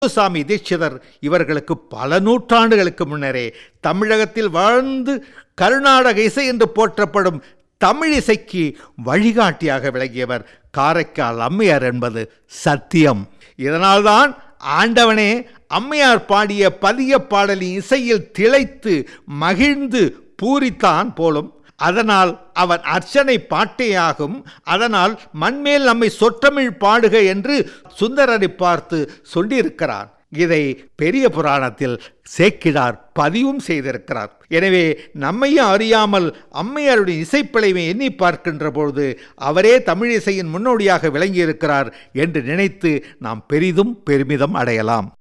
சாமி தீட்சிதர் இவர்களுக்கு பல நூற்றாண்டுகளுக்கு முன்னரே தமிழகத்தில் வாழ்ந்து கர்நாடக இசை என்று போற்றப்படும் தமிழ் இசைக்கு வழிகாட்டியாக விளங்கியவர் காரைக்கால் அம்மையார் என்பது சத்தியம் இதனால்தான் ஆண்டவனே அம்மையார் பாடிய பதிய பாடலின் இசையில் திளைத்து மகிழ்ந்து பூரித்தான் போலும் அதனால் அவன் அர்ச்சனை பாட்டேயாகும் அதனால் மண்மேல் நம்மை சொற்றமிழ் பாடுக என்று சுந்தரரை பார்த்து சொல்லியிருக்கிறார் இதை பெரிய புராணத்தில் சேக்கிடார் பதிவும் செய்திருக்கிறார் எனவே நம்மையும் அறியாமல் அம்மையாருடைய இசைப்பிழைவை எண்ணி பார்க்கின்ற பொழுது அவரே தமிழ் இசையின் முன்னோடியாக விளங்கியிருக்கிறார் என்று நினைத்து நாம் பெரிதும் பெருமிதம் அடையலாம்